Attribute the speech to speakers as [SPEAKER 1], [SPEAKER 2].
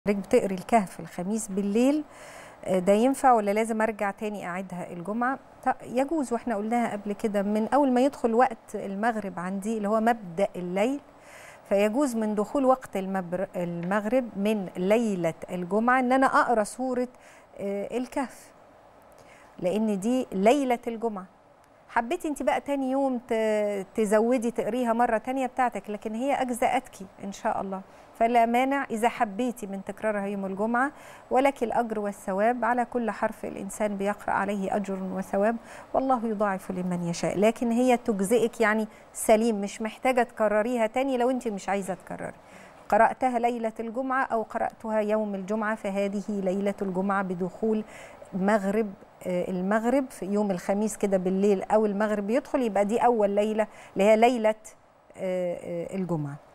[SPEAKER 1] بتقري الكهف الخميس بالليل ده ينفع ولا لازم ارجع تاني اعيدها الجمعه يجوز واحنا قلناها قبل كده من اول ما يدخل وقت المغرب عندي اللي هو مبدا الليل فيجوز من دخول وقت المغرب من ليله الجمعه ان انا اقرا سوره الكهف لان دي ليله الجمعه حبيتي انت بقى تاني يوم تزودي تقريها مره تانية بتاعتك لكن هي اجزاتك ان شاء الله فلا مانع اذا حبيتي من تكرارها يوم الجمعه ولك الاجر والثواب على كل حرف الانسان بيقرا عليه اجر وثواب والله يضاعف لمن يشاء لكن هي تجزئك يعني سليم مش محتاجه تكرريها تاني لو انت مش عايزه تكرري قراتها ليله الجمعه او قراتها يوم الجمعه فهذه ليله الجمعه بدخول مغرب المغرب في يوم الخميس كده بالليل او المغرب يدخل يبقى دي اول ليله اللي هي ليله الجمعه